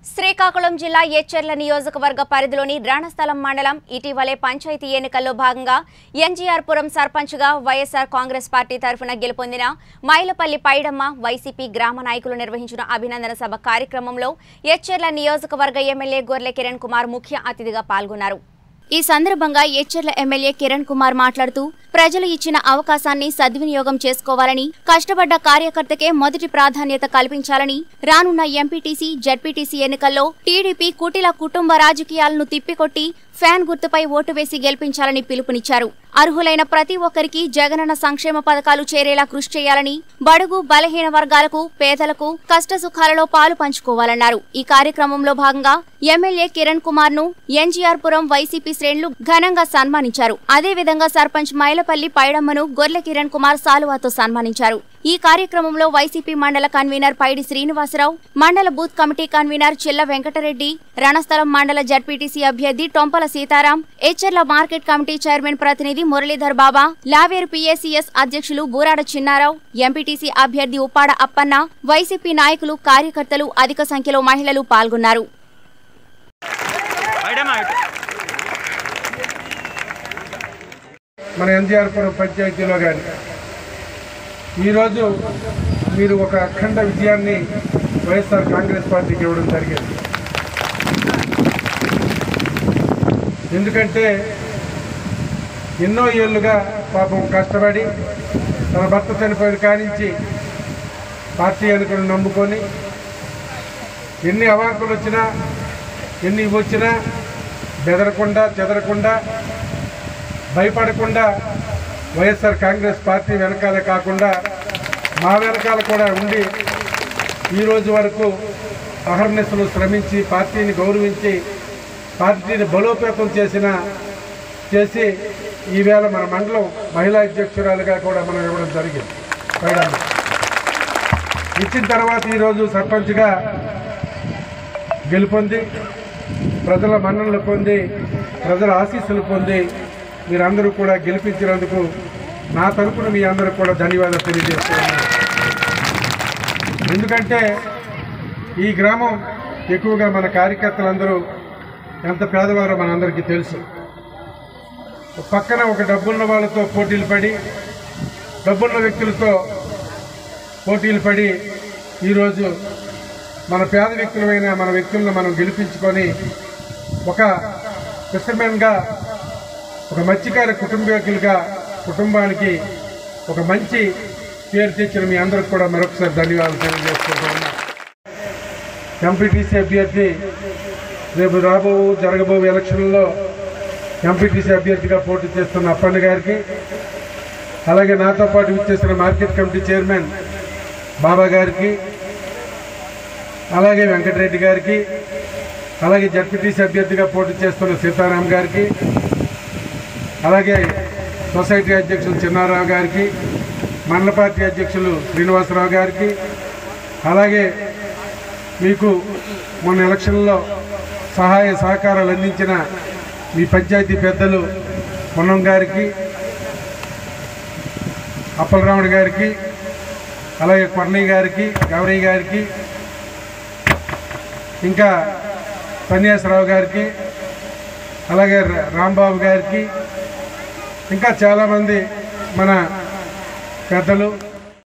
శ్రీకాకుళం జిల్లా ఎచ్చెర్ల నియోజకవర్గ పరిధిలోని రణస్థలం మండలం ఇటీవలే పంచాయతీ ఎన్నికల్లో భాగంగా ఎన్జీఆర్ పురం సర్పంచ్గా వైఎస్ఆర్ కాంగ్రెస్ పార్టీ తరఫున గెలుపొందిన మైలపల్లి పైడమ్మ వైసీపీ గ్రామ నాయకులు నిర్వహించిన అభినందన సభ కార్యక్రమంలో ఎచ్చెర్ల నియోజకవర్గ ఎమ్మెల్యే గొర్లె కిరణ్ కుమార్ ముఖ్య అతిథిగా పాల్గొన్నారు ఈ సందర్భంగా ఎచ్చెర్ల ఎమ్మెల్యే కిరణ్ కుమార్ మాట్లాడుతూ ప్రజలు ఇచ్చిన అవకాశాన్ని సద్వినియోగం చేసుకోవాలని కష్టపడ్డ కార్యకర్తకే మొదటి ప్రాధాన్యత కల్పించాలని రానున్న ఎంపీటీసీ జడ్పీటీసీ ఎన్నికల్లో టీడీపీ కుటిల కుటుంబ రాజకీయాలను తిప్పికొట్టి ఫ్యాన్ గుర్తుపై ఓటు వేసి గెలిపించాలని పిలుపునిచ్చారు అర్హులైన ప్రతి ఒక్కరికి జగనన్న సంక్షేమ పథకాలు చేరేలా కృషి చేయాలని బడుగు బలహీన వర్గాలకు పేదలకు కష్టసుఖాలలో పాలు పంచుకోవాలన్నారు ఈ కార్యక్రమంలో భాగంగా ఎమ్మెల్యే కిరణ్ కుమార్ ను ఎన్జీఆర్ పురం వైసీపీ శ్రేణులు ఘనంగా సన్మానించారు అదేవిధంగా సర్పంచ్ మైలపల్లి పైడమ్మను గొర్లె కిరణ్ కుమార్ సాలువాతో సన్మానించారు ఈ కార్యక్రమంలో వైసీపీ మండల కన్వీనర్ పైడి శ్రీనివాసరావు మండల booth committee convener Chilla Venkatareddy Ranasthalam మండల జడ్పీటీసీ అభ్యర్థి టొంపల సీతారాం హెచ్ఎర్ల మార్కెట్ కమిటీ చైర్మన్ ప్రతినిధి మురళీధర్ బాబా లావేరు పిఎస్సిఎస్ అధ్యక్షులు బూరాడ చిన్నారావు ఎంపీటీసీ అభ్యర్థి ఉప్పాడ అప్పన్న వైసీపీ నాయకులు కార్యకర్తలు అధిక సంఖ్యలో మహిళలు పాల్గొన్నారు బయటమా మన ఎన్టీఆర్ పురం పంచాయతీలో కానీ ఈరోజు మీరు ఒక అఖండ విజయాన్ని వైఎస్ఆర్ కాంగ్రెస్ పార్టీకి ఇవ్వడం జరిగింది ఎందుకంటే ఎన్నో ఏళ్ళుగా పాపం కష్టపడి తన భర్త చనిపోయిన కానించి పార్టీ ఎన్నికలు నమ్ముకొని ఎన్ని అవాంకులు వచ్చినా ఎన్ని వచ్చినా బెదరకుండా చెదరకుండా భయపడకుండా వైఎస్ఆర్ కాంగ్రెస్ పార్టీ వెనకాలే కాకుండా మా వెనకాల కూడా ఉండి ఈ రోజు వరకు అహర్నిశలు శ్రమించి పార్టీని గౌరవించి పార్టీని బలోపేతం చేసిన చేసి ఈవేళ మన మండలం మహిళా అధ్యక్షురాలుగా కూడా మనం ఇవ్వడం జరిగింది పైడాలు ఇచ్చిన తర్వాత ఈరోజు సర్పంచ్గా గెలుపొంది ప్రజల మన్ననలు పొంది ప్రజల ఆశీస్సులు పొంది మీరందరూ కూడా గెలిపించినందుకు నా తరపున మీ అందరూ కూడా ధన్యవాదాలు తెలియజేస్తున్నాను ఎందుకంటే ఈ గ్రామం ఎక్కువగా మన కార్యకర్తలందరూ ఎంత పేదవారో మనందరికీ తెలుసు ఒక పక్కన ఒక డబ్బున్న వాళ్ళతో పోటీలు పడి డబ్బున్న వ్యక్తులతో పోటీలు పడి ఈరోజు మన పేద వ్యక్తులమైన మన వ్యక్తులను మనం గెలిపించుకొని ఒక ఫిషర్మెన్గా ఒక మత్స్యకార కుటుంబీకులుగా కుటుంబానికి ఒక మంచి పేరు తెచ్చిన మీ అందరికి కూడా మరొకసారి ధన్యవాదాలు తెలియజేస్తున్నాను ఎంపీటీసీ అభ్యర్థి రేపు రాబో జరగబో ఎలక్షన్లో ఎంపీటీసీ అభ్యర్థిగా పోటీ చేస్తున్న అప్పన్న గారికి అలాగే నాతో పాటు విచ్చేసిన మార్కెట్ కమిటీ చైర్మన్ బాబా గారికి అలాగే వెంకటరెడ్డి గారికి అలాగే జడ్పీటీసీ అభ్యర్థిగా పోటీ చేస్తున్న సీతారాం గారికి అలాగే సొసైటీ అధ్యక్షులు చిన్నారావు గారికి మండల పార్టీ అధ్యక్షులు శ్రీనివాసరావు గారికి అలాగే మీకు మొన్న ఎలక్షన్లో సహాయ సహకారాలు అందించిన మీ పంచాయతీ పెద్దలు పొన్నం గారికి అప్పలరాముడు గారికి అలాగే కొర్ణయ్య గారికి గౌరయ్య గారికి ఇంకా సన్యాసరావు గారికి అలాగే రా- రాంబాబు గారికి ఇంకా చాలామంది మన పెద్దలు